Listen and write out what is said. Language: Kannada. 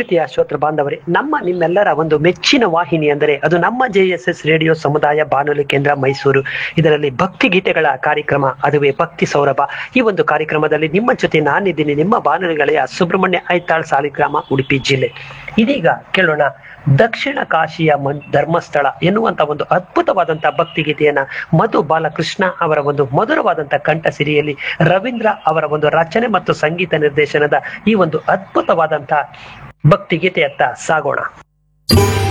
ಪ್ರೀತಿಯ ಶ್ರೋತೃ ಬಾಂಧವರೇ ನಮ್ಮ ನಿಮ್ಮೆಲ್ಲರ ಒಂದು ಮೆಚ್ಚಿನ ವಾಹಿನಿ ಅಂದರೆ ಅದು ನಮ್ಮ ಜೆ ಎಸ್ ಎಸ್ ರೇಡಿಯೋ ಸಮುದಾಯ ಬಾನುಲಿ ಕೇಂದ್ರ ಮೈಸೂರು ಇದರಲ್ಲಿ ಭಕ್ತಿ ಗೀತೆಗಳ ಕಾರ್ಯಕ್ರಮ ಅದುವೇ ಭಕ್ತಿ ಸೌರಭ ಈ ಒಂದು ಕಾರ್ಯಕ್ರಮದಲ್ಲಿ ನಿಮ್ಮ ಜೊತೆ ನಾನಿದ್ದೀನಿ ನಿಮ್ಮ ಬಾನುಲಿ ಗೆಳೆಯ ಸುಬ್ರಹ್ಮಣ್ಯ ಐತಾಳ್ ಸಾಲಿಗ್ರಾಮ ಉಡುಪಿ ಜಿಲ್ಲೆ ಇದೀಗ ಕೇಳೋಣ ದಕ್ಷಿಣ ಕಾಶಿಯ ಮನ್ ಧರ್ಮಸ್ಥಳ ಎನ್ನುವಂತ ಒಂದು ಅದ್ಭುತವಾದಂತಹ ಭಕ್ತಿ ಗೀತೆಯನ್ನ ಮಧು ಬಾಲಕೃಷ್ಣ ಅವರ ಒಂದು ಮಧುರವಾದಂತಹ ಕಂಠ ಸಿರಿಯಲ್ಲಿ ರವೀಂದ್ರ ಅವರ ಒಂದು ರಚನೆ ಮತ್ತು ಸಂಗೀತ ನಿರ್ದೇಶನದ ಈ ಒಂದು ಅದ್ಭುತವಾದಂತಹ ಭಕ್ತಿ ಗೀತೆಯತ್ತ ಸಾಗೋಣ